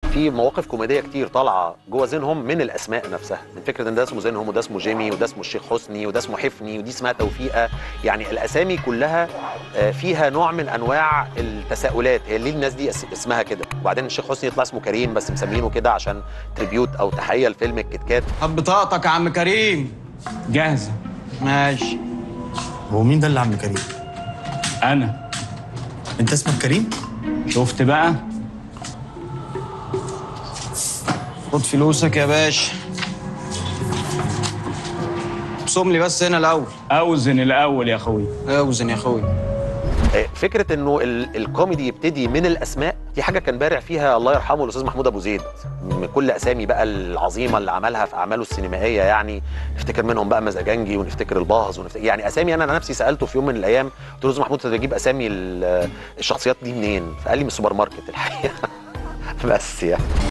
في مواقف كوميديه كتير طالعه جوه ذهنهم من الاسماء نفسها من فكره ان ده اسمه ذهنهم وده اسمه جيمي وده اسمه الشيخ حسني وده اسمه حفني ودي اسمها توفيقه يعني الاسامي كلها آه، فيها نوع من انواع التساؤلات هي ليه الناس دي اس- اسمها كده وبعدين الشيخ حسني يطلع اسمه كريم بس مسمينه كده عشان تريبيوت او تحيه لفيلم الكيت كات هات بطاقتك يا عم كريم جاهزة ماشي هو مين ده اللي عم كريم؟ أنا انت اسمك كريم؟ شفت بقى خد فلوسك يا باشا ابصم لي بس هنا الاول أوزن الأول يا أخوي اوزن يا اخوي آه، فكره انه ال- الكوميدي يبتدي من الاسماء دي حاجه كان بارع فيها الله يرحمه الاستاذ محمود ابو زيد من كل اسامي بقى العظيمه اللي عملها في اعماله السينمائيه يعني نفتكر منهم بقى مزاجنجي ونفتكر الباهظ ونفتكر يعني اسامي انا أنا نفسي سالته في يوم من الايام قلت له استاذ محمود انت بتجيب اسامي ال- الشخصيات دي منين؟ فقال لي من السوبر ماركت الحقيقه بس يعني